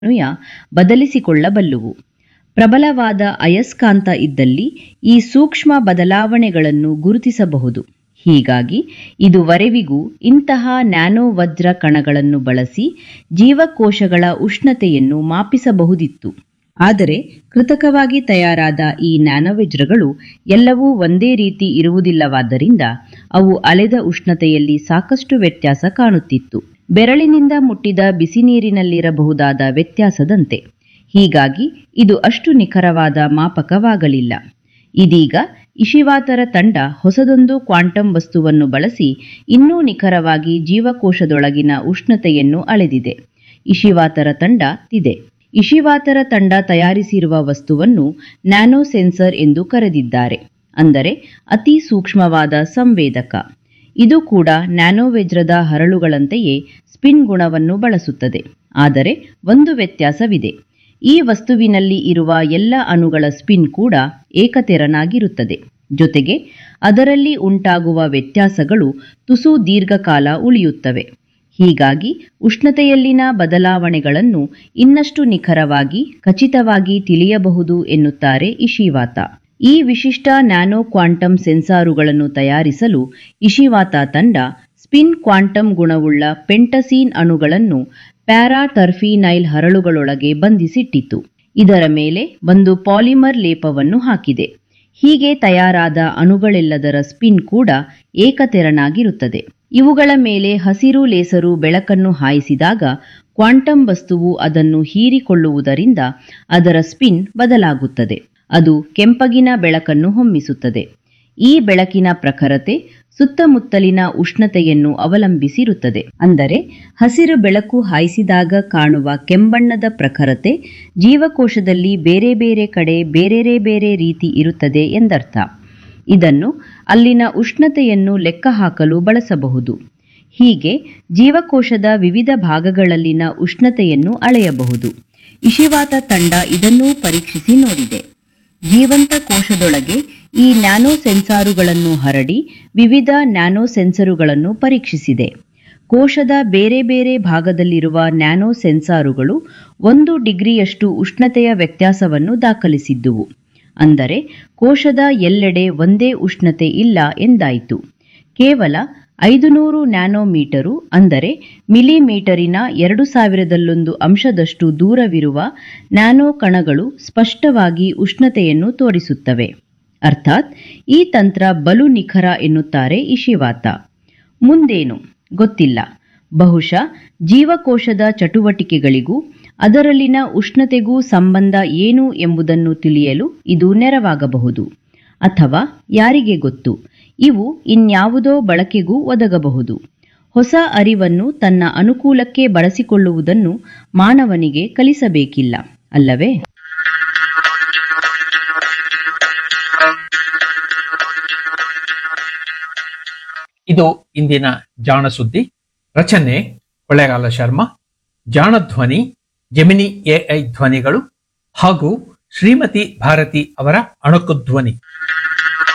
ಅನ್ವಯ ಬದಲಿಸಿಕೊಳ್ಳಬಲ್ಲುವು ಪ್ರಬಲವಾದ ಅಯಸ್ಕಾಂತ ಇದ್ದಲ್ಲಿ ಈ ಸೂಕ್ಷ್ಮ ಬದಲಾವಣೆಗಳನ್ನು ಗುರುತಿಸಬಹುದು ಹೀಗಾಗಿ ಇದುವರೆವಿಗೂ ಇಂತಹ ನ್ಯಾನೋ ವಜ್ರ ಕಣಗಳನ್ನು ಬಳಸಿ ಜೀವಕೋಶಗಳ ಉಷ್ಣತೆಯನ್ನು ಮಾಪಿಸಬಹುದಿತ್ತು ಆದರೆ ಕೃತಕವಾಗಿ ತಯಾರಾದ ಈ ನ್ಯಾನೋವಜ್ರಗಳು ಎಲ್ಲವೂ ಒಂದೇ ರೀತಿ ಇರುವುದಿಲ್ಲವಾದ್ದರಿಂದ ಅವು ಅಲೆದ ಉಷ್ಣತೆಯಲ್ಲಿ ಸಾಕಷ್ಟು ವ್ಯತ್ಯಾಸ ಕಾಣುತ್ತಿತ್ತು ಬೆರಳಿನಿಂದ ಮುಟ್ಟಿದ ಬಿಸಿ ನೀರಿನಲ್ಲಿರಬಹುದಾದ ವ್ಯತ್ಯಾಸದಂತೆ ಹೀಗಾಗಿ ಇದು ಅಷ್ಟು ನಿಖರವಾದ ಮಾಪಕವಾಗಲಿಲ್ಲ ಇದೀಗ ಇಶಿವಾತರ ತಂಡ ಹೊಸದೊಂದು ಕ್ವಾಂಟಮ್ ವಸ್ತುವನ್ನು ಬಳಸಿ ಇನ್ನೂ ನಿಖರವಾಗಿ ಜೀವಕೋಶದೊಳಗಿನ ಉಷ್ಣತೆಯನ್ನು ಅಳೆದಿದೆ ಇಶಿವಾತರ ತಂಡ ಇದೆ ಇಶಿವಾತರ ತಂಡ ತಯಾರಿಸಿರುವ ವಸ್ತುವನ್ನು ನ್ಯಾನೋ ಸೆನ್ಸರ್ ಎಂದು ಕರೆದಿದ್ದಾರೆ ಅಂದರೆ ಅತಿ ಸೂಕ್ಷ್ಮವಾದ ಸಂವೇದಕ ಇದು ಕೂಡ ನ್ಯಾನೋವೆಜ್ರದ ಹರಳುಗಳಂತೆಯೇ ಸ್ಪಿನ್ ಗುಣವನ್ನು ಬಳಸುತ್ತದೆ ಆದರೆ ಒಂದು ವ್ಯತ್ಯಾಸವಿದೆ ಈ ವಸ್ತುವಿನಲ್ಲಿ ಇರುವ ಎಲ್ಲ ಅಣುಗಳ ಸ್ಪಿನ್ ಕೂಡ ಏಕತೆರನಾಗಿರುತ್ತದೆ ಜೊತೆಗೆ ಅದರಲ್ಲಿ ಉಂಟಾಗುವ ವ್ಯತ್ಯಾಸಗಳು ತುಸು ದೀರ್ಘಕಾಲ ಉಳಿಯುತ್ತವೆ ಹೀಗಾಗಿ ಉಷ್ಣತೆಯಲ್ಲಿನ ಬದಲಾವಣೆಗಳನ್ನು ಇನ್ನಷ್ಟು ನಿಖರವಾಗಿ ಖಚಿತವಾಗಿ ತಿಳಿಯಬಹುದು ಎನ್ನುತ್ತಾರೆ ಇಶಿವಾತ ಈ ವಿಶಿಷ್ಟ ನ್ಯಾನೋ ಕ್ವಾಂಟಮ್ ಸೆನ್ಸಾರುಗಳನ್ನು ತಯಾರಿಸಲು ಇಶಿವಾತ ತಂಡ ಸ್ಪಿನ್ ಕ್ವಾಂಟಮ್ ಗುಣವುಳ್ಳ ಪೆಂಟಸೀನ್ ಅಣುಗಳನ್ನು ಪ್ಯಾರಾಟರ್ಫಿನೈಲ್ ಹರಳುಗಳೊಳಗೆ ಬಂಧಿಸಿಟ್ಟಿತು ಇದರ ಮೇಲೆ ಒಂದು ಪಾಲಿಮರ್ ಲೇಪವನ್ನು ಹಾಕಿದೆ ಹೀಗೆ ತಯಾರಾದ ಅಣುಗಳೆಲ್ಲದರ ಸ್ಪಿನ್ ಕೂಡ ಏಕತೆರನಾಗಿರುತ್ತದೆ ಇವುಗಳ ಮೇಲೆ ಹಸಿರು ಲೇಸರು ಬೆಳಕನ್ನು ಹಾಯಿಸಿದಾಗ ಕ್ವಾಂಟಮ್ ವಸ್ತುವು ಅದನ್ನು ಹೀರಿಕೊಳ್ಳುವುದರಿಂದ ಅದರ ಸ್ಪಿನ್ ಬದಲಾಗುತ್ತದೆ ಅದು ಕೆಂಪಗಿನ ಬೆಳಕನ್ನು ಹೊಮ್ಮಿಸುತ್ತದೆ ಈ ಬೆಳಕಿನ ಪ್ರಖರತೆ ಸುತ್ತಮುತ್ತಲಿನ ಉಷ್ಣತೆಯನ್ನು ಅವಲಂಬಿಸಿರುತ್ತದೆ ಅಂದರೆ ಹಸಿರು ಬೆಳಕು ಹಾಯಿಸಿದಾಗ ಕಾಣುವ ಕೆಂಬಣ್ಣದ ಪ್ರಖರತೆ ಜೀವಕೋಶದಲ್ಲಿ ಬೇರೆ ಬೇರೆ ಕಡೆ ಬೇರೆ ಬೇರೆ ರೀತಿ ಇರುತ್ತದೆ ಎಂದರ್ಥ ಇದನ್ನು ಅಲ್ಲಿನ ಉಷ್ಣತೆಯನ್ನು ಲೆಕ್ಕ ಹಾಕಲು ಬಳಸಬಹುದು ಹೀಗೆ ಜೀವಕೋಶದ ವಿವಿಧ ಭಾಗಗಳಲ್ಲಿನ ಉಷ್ಣತೆಯನ್ನು ಅಳೆಯಬಹುದು ಇಶಿವಾತ ತಂಡ ಇದನ್ನೂ ಪರೀಕ್ಷಿಸಿ ನೋಡಿದೆ ಜೀವಂತ ಕೋಶದೊಳಗೆ ಈ ನ್ಯಾನೋ ಸೆನ್ಸಾರುಗಳನ್ನು ಹರಡಿ ವಿವಿಧ ನ್ಯಾನೋ ಸೆನ್ಸರುಗಳನ್ನು ಪರೀಕ್ಷಿಸಿದೆ ಕೋಶದ ಬೇರೆ ಬೇರೆ ಭಾಗದಲ್ಲಿರುವ ನ್ಯಾನೋ ಸೆನ್ಸಾರುಗಳು ಒಂದು ಡಿಗ್ರಿಯಷ್ಟು ಉಷ್ಣತೆಯ ವ್ಯತ್ಯಾಸವನ್ನು ದಾಖಲಿಸಿದ್ದುವು ಅಂದರೆ ಕೋಶದ ಎಲ್ಲೆಡೆ ಒಂದೇ ಉಷ್ಣತೆ ಇಲ್ಲ ಎಂದಾಯಿತು ಕೇವಲ ಐದು ನೂರು ನ್ಯಾನೋಮೀಟರು ಅಂದರೆ ಮಿಲಿಮೀಟರಿನ ಎರಡು ಸಾವಿರದಲ್ಲೊಂದು ಅಂಶದಷ್ಟು ದೂರವಿರುವ ನ್ಯಾನೋ ಕಣಗಳು ಸ್ಪಷ್ಟವಾಗಿ ಉಷ್ಣತೆಯನ್ನು ತೋರಿಸುತ್ತವೆ ಅರ್ಥಾತ್ ಈ ತಂತ್ರ ಬಲು ನಿಖರ ಎನ್ನುತ್ತಾರೆ ಇಶಿವಾತ ಮುಂದೇನು ಗೊತ್ತಿಲ್ಲ ಬಹುಶಃ ಜೀವಕೋಶದ ಚಟುವಟಿಕೆಗಳಿಗೂ ಅದರಲ್ಲಿನ ಉಷ್ಣತೆಗೂ ಸಂಬಂಧ ಏನು ಎಂಬುದನ್ನು ತಿಳಿಯಲು ಇದು ನೆರವಾಗಬಹುದು ಅಥವಾ ಯಾರಿಗೆ ಗೊತ್ತು ಇವು ಇನ್ಯಾವುದೋ ಬಳಕೆಗೂ ಒದಗಬಹುದು ಹೊಸ ಅರಿವನ್ನು ತನ್ನ ಅನುಕೂಲಕ್ಕೆ ಬಳಸಿಕೊಳ್ಳುವುದನ್ನು ಮಾನವನಿಗೆ ಕಲಿಸಬೇಕಿಲ್ಲ ಅಲ್ಲವೇ ಇದು ಇಂದಿನ ಜಾಣ ಸುದ್ದಿ ರಚನೆ ಕೊಳ್ಳೇಗಾಲ ಶರ್ಮಾ ಜಾಣ ಧ್ವನಿ ಜಮಿನಿ ಎಐ ಧ್ವನಿಗಳು ಹಾಗೂ ಶ್ರೀಮತಿ ಭಾರತಿ ಅವರ ಅಣಕು ಧ್ವನಿ